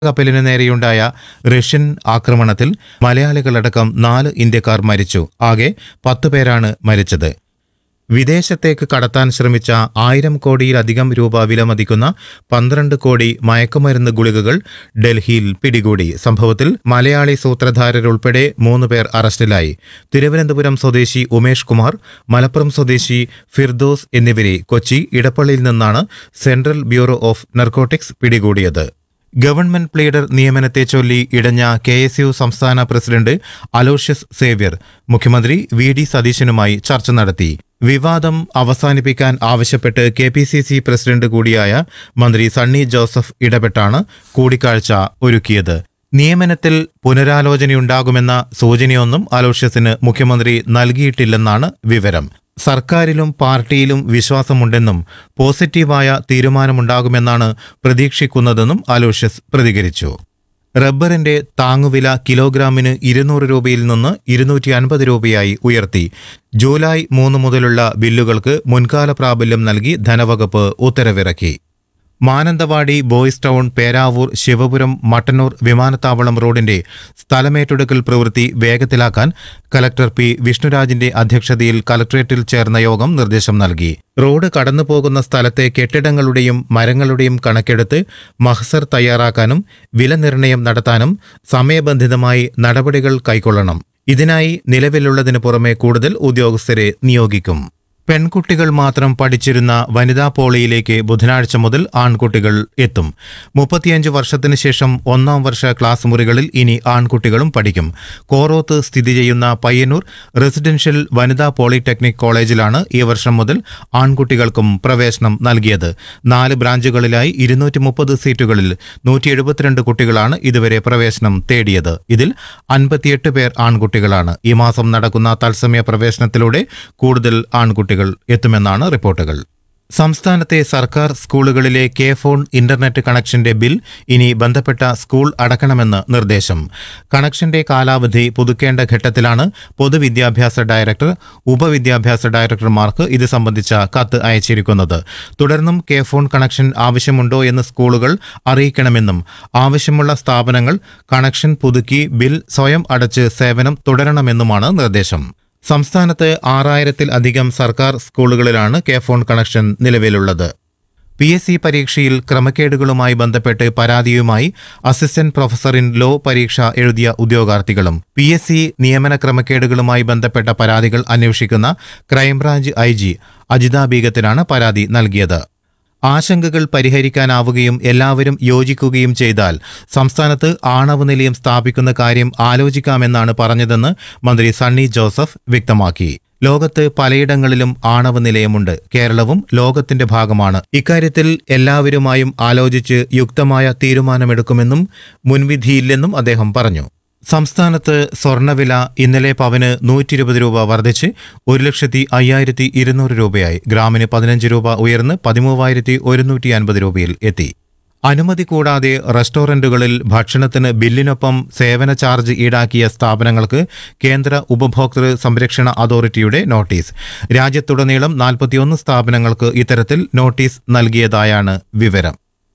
കപ്പലിന് നേരെയുണ്ടായ റഷ്യൻ ആക്രമണത്തിൽ മലയാളികളടക്കം നാല് ഇന്ത്യക്കാർ മരിച്ചു ആകെ പത്ത് പേരാണ് മരിച്ചത് വിദേശത്തേക്ക് കടത്താൻ ശ്രമിച്ച ആയിരം കോടിയിലധികം രൂപ വിലമതിക്കുന്ന പന്ത്രണ്ട് കോടി മയക്കുമരുന്ന് ഗുളികകൾ ഡൽഹിയിൽ പിടികൂടി സംഭവത്തിൽ മലയാളി സൂത്രധാരരുൾപ്പെടെ മൂന്ന് പേർ അറസ്റ്റിലായി തിരുവനന്തപുരം സ്വദേശി ഉമേഷ് കുമാർ മലപ്പുറം സ്വദേശി ഫിർദോസ് എന്നിവരെ കൊച്ചി ഇടപ്പള്ളിയിൽ നിന്നാണ് സെൻട്രൽ ബ്യൂറോ ഓഫ് നർക്കോട്ടിക്സ് പിടികൂടിയത് ഗവൺമെന്റ് പ്ലീഡർ നിയമനത്തെ ചൊല്ലി ഇടഞ്ഞ കെ എസ് യു സംസ്ഥാന പ്രസിഡന്റ് അലോഷ്യസ് സേവ്യർ മുഖ്യമന്ത്രി വി ഡി സതീശനുമായി ചർച്ച നടത്തി വിവാദം അവസാനിപ്പിക്കാൻ ആവശ്യപ്പെട്ട് K P C C president കൂടിയായ മന്ത്രി സണ്ണി ജോസഫ് ഇടപെട്ടാണ് കൂടിക്കാഴ്ച ഒരുക്കിയത് നിയമനത്തിൽ പുനരാലോചനയുണ്ടാകുമെന്ന സൂചനയൊന്നും അലോഷ്യസിന് മുഖ്യമന്ത്രി നൽകിയിട്ടില്ലെന്നാണ് വിവരം സർക്കാരിലും പാർട്ടിയിലും വിശ്വാസമുണ്ടെന്നും പോസിറ്റീവായ തീരുമാനമുണ്ടാകുമെന്നാണ് പ്രതീക്ഷിക്കുന്നതെന്നും അലോഷ്യസ് പ്രതികരിച്ചു റബ്ബറിന്റെ താങ്ങുവില കിലോഗ്രാമിന് ഇരുന്നൂറ് രൂപയിൽ നിന്ന് ഇരുന്നൂറ്റി അൻപത് രൂപയായി ഉയർത്തി ജൂലൈ മൂന്ന് മുതലുള്ള ബില്ലുകൾക്ക് മുൻകാല പ്രാബല്യം നൽകി ധനവകുപ്പ് ഉത്തരവിറക്കി മാനന്തവാടി ബോയ്സ് ടൗൺ പേരാവൂർ ശിവപുരം മട്ടന്നൂർ വിമാനത്താവളം റോഡിന്റെ സ്ഥലമേറ്റെടുക്കൽ പ്രവൃത്തി വേഗത്തിലാക്കാൻ കലക്ടർ പി വിഷ്ണുരാജിന്റെ അധ്യക്ഷതയിൽ കലക്ട്രേറ്റിൽ ചേർന്ന യോഗം നിർദ്ദേശം നൽകി റോഡ് കടന്നുപോകുന്ന സ്ഥലത്തെ കെട്ടിടങ്ങളുടെയും മരങ്ങളുടെയും കണക്കെടുത്ത് മഹസർ തയ്യാറാക്കാനും വില നിർണ്ണയം നടത്താനും സമയബന്ധിതമായി നടപടികൾ കൈക്കൊള്ളണം ഇതിനായി നിലവിലുള്ളതിന് പുറമെ കൂടുതൽ ഉദ്യോഗസ്ഥരെ നിയോഗിക്കും പെൺകുട്ടികൾ മാത്രം പഠിച്ചിരുന്ന വനിതാ പോളിയിലേക്ക് ബുധനാഴ്ച മുതൽ ആൺകുട്ടികൾ എത്തും മുപ്പത്തിയഞ്ച് വർഷത്തിന് ശേഷം ഒന്നാം വർഷ ക്ലാസ് മുറികളിൽ ഇനി ആൺകുട്ടികളും പഠിക്കും കോറോത്ത് സ്ഥിതി ചെയ്യുന്ന പയ്യന്നൂർ റെസിഡൻഷ്യൽ വനിതാ പോളിടെക്നിക് കോളേജിലാണ് ഈ വർഷം മുതൽ ആൺകുട്ടികൾക്കും പ്രവേശനം നൽകിയത് നാല് ബ്രാഞ്ചുകളിലായി ഇരുന്നൂറ്റി മുപ്പത് സീറ്റുകളിൽ നൂറ്റി എഴുപത്തിരണ്ട് കുട്ടികളാണ് ഇതുവരെ പ്രവേശനം തേടിയത് ഇതിൽ അൻപത്തിയെട്ട് പേർ ആൺകുട്ടികളാണ് ഈ മാസം നടക്കുന്ന തത്സമയ പ്രവേശനത്തിലൂടെ കൂടുതൽ ആൺകുട്ടികൾ എത്തുമെന്നാണ് റിപ്പോർട്ടുകൾ സംസ്ഥാനത്തെ സർക്കാർ സ്കൂളുകളിലെ കെ ഫോൺ ഇന്റർനെറ്റ് കണക്ഷന്റെ ബിൽ ഇനി ബന്ധപ്പെട്ട സ്കൂൾ അടക്കണമെന്ന് നിർദ്ദേശം കണക്ഷന്റെ കാലാവധി പുതുക്കേണ്ട ഘട്ടത്തിലാണ് പൊതുവിദ്യാഭ്യാസ ഡയറക്ടർ ഉപവിദ്യാഭ്യാസ ഡയറക്ടർമാർക്ക് ഇത് സംബന്ധിച്ച കത്ത് അയച്ചിരിക്കുന്നത് തുടർന്നും കെ ഫോൺ കണക്ഷൻ ആവശ്യമുണ്ടോ എന്ന് സ്കൂളുകൾ അറിയിക്കണമെന്നും ആവശ്യമുള്ള സ്ഥാപനങ്ങൾ കണക്ഷൻ പുതുക്കി ബിൽ സ്വയം അടച്ച് സേവനം തുടരണമെന്നുമാണ് നിർദ്ദേശം സംസ്ഥാനത്ത് ആറായിരത്തിൽ അധികം സർക്കാർ സ്കൂളുകളിലാണ് കെ ഫോൺ കണക്ഷൻ നിലവിലുള്ളത് പി എസ് സി പരീക്ഷയിൽ ക്രമക്കേടുകളുമായി ബന്ധപ്പെട്ട് പരാതിയുമായി അസിസ്റ്റന്റ് പ്രൊഫസർ ഇൻ ലോ പരീക്ഷ എഴുതിയ ഉദ്യോഗാർത്ഥികളും പി എസ് സി നിയമന ക്രമക്കേടുകളുമായി ബന്ധപ്പെട്ട പരാതികൾ അന്വേഷിക്കുന്ന ക്രൈംബ്രാഞ്ച് ഐ ജി അജിത ബീഗത്തിനാണ് പരാതി നൽകിയത് ആശങ്കകൾ പരിഹരിക്കാനാവുകയും എല്ലാവരും യോജിക്കുകയും ചെയ്താൽ സംസ്ഥാനത്ത് ആണവ നിലയം സ്ഥാപിക്കുന്ന കാര്യം ആലോചിക്കാമെന്നാണ് പറഞ്ഞതെന്ന് മന്ത്രി സണ്ണി ജോസഫ് വ്യക്തമാക്കി ലോകത്ത് പലയിടങ്ങളിലും ആണവ നിലയമുണ്ട് കേരളവും ലോകത്തിന്റെ ഭാഗമാണ് ഇക്കാര്യത്തിൽ എല്ലാവരുമായും ആലോചിച്ച് യുക്തമായ തീരുമാനമെടുക്കുമെന്നും മുൻവിധിയില്ലെന്നും അദ്ദേഹം പറഞ്ഞു സംസ്ഥാനത്ത് സ്വർണ്ണവില ഇന്നലെ പവന് നൂറ്റി ഇരുപത് രൂപ വർദ്ധിച്ച് ഒരു ലക്ഷത്തി അയ്യായിരത്തി ഇരുന്നൂറ് രൂപയായി ഗ്രാമിന് പതിനഞ്ച് രൂപ ഉയർന്ന് പതിമൂവായിരത്തി ഒരുന്നൂറ്റി അൻപത് രൂപയിൽ എത്തി അനുമതി കൂടാതെ റെസ്റ്റോറന്റുകളിൽ ഭക്ഷണത്തിന് ബില്ലിനൊപ്പം സേവന ചാർജ് ഈടാക്കിയ സ്ഥാപനങ്ങൾക്ക് കേന്ദ്ര ഉപഭോക്തൃ സംരക്ഷണ അതോറിറ്റിയുടെ നോട്ടീസ് രാജ്യത്തുടനീളം നാൽപ്പത്തിയൊന്ന് സ്ഥാപനങ്ങൾക്ക് ഇത്തരത്തിൽ നോട്ടീസ് നൽകിയതായാണ് വിവരം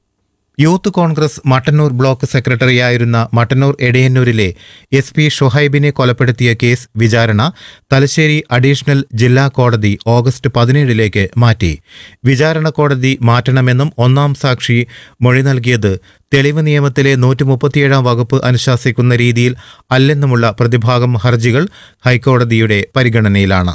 യൂത്ത് കോൺഗ്രസ് മട്ടന്നൂർ ബ്ലോക്ക് സെക്രട്ടറിയായിരുന്ന മട്ടന്നൂർ എടയന്നൂരിലെ എസ് പി ഷുഹൈബിനെ കൊലപ്പെടുത്തിയ കേസ് വിചാരണ തലശ്ശേരി അഡീഷണൽ ജില്ലാ കോടതി ഓഗസ്റ്റ് പതിനേഴിലേക്ക് മാറ്റി വിചാരണ കോടതി മാറ്റണമെന്നും ഒന്നാം സാക്ഷി മൊഴി നൽകിയത് തെളിവ് നിയമത്തിലെ നൂറ്റി മുപ്പത്തിയേഴാം വകുപ്പ് അനുശാസിക്കുന്ന രീതിയിൽ അല്ലെന്നുമുള്ള പ്രതിഭാഗം ഹർജികൾ ഹൈക്കോടതിയുടെ പരിഗണനയിലാണ്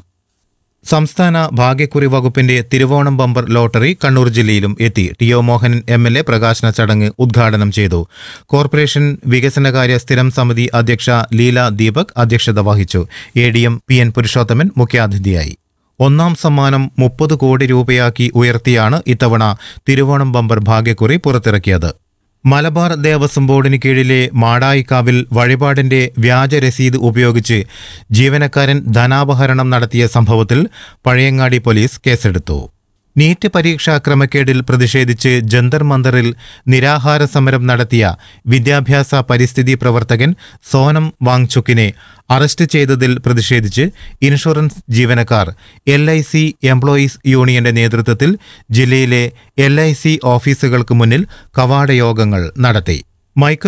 സംസ്ഥാന ഭാഗ്യക്കുറി വകുപ്പിന്റെ തിരുവോണം ബമ്പർ ലോട്ടറി കണ്ണൂർ ജില്ലയിലും എത്തി T O Mohanan M L A പ്രകാശന ചടങ്ങ് ഉദ്ഘാടനം ചെയ്തു കോർപ്പറേഷൻ വികസനകാര്യ സ്ഥിരം സമിതി അധ്യക്ഷ ലീല ദീപക് അധ്യക്ഷത വഹിച്ചു A D M P N Purushothaman മുഖ്യാതിഥിയായി ഒന്നാം സമ്മാനം മുപ്പത് കോടി രൂപയാക്കി ഉയർത്തിയാണ് ഇത്തവണ തിരുവോണം ബമ്പർ ഭാഗ്യക്കുറി പുറത്തിറക്കിയത് മലബാർ ദേവസ്വം ബോർഡിന് കീഴിലെ മാടായിക്കാവിൽ വഴിപാടിന്റെ വ്യാജ രസീത് ഉപയോഗിച്ച് ജീവനക്കാരൻ ധനാപഹരണം നടത്തിയ സംഭവത്തിൽ പഴയങ്ങാടി പോലീസ് കേസെടുത്തു നീറ്റ് പരീക്ഷാ ക്രമക്കേടിൽ പ്രതിഷേധിച്ച് ജന്തർ മന്ദറിൽ നിരാഹാര സമരം നടത്തിയ വിദ്യാഭ്യാസ പരിസ്ഥിതി പ്രവർത്തകൻ സോനം വാങ്ചുക്കിനെ അറസ്റ്റ് ചെയ്തതിൽ പ്രതിഷേധിച്ച് ഇൻഷുറൻസ് ജീവനക്കാർ എൽ ഐ സി എംപ്ലോയീസ് യൂണിയന്റെ നേതൃത്വത്തിൽ ജില്ലയിലെ എൽ ഐ സി ഓഫീസുകൾക്ക് മുന്നിൽ കവാട യോഗങ്ങൾ നടത്തി മൈക്രോ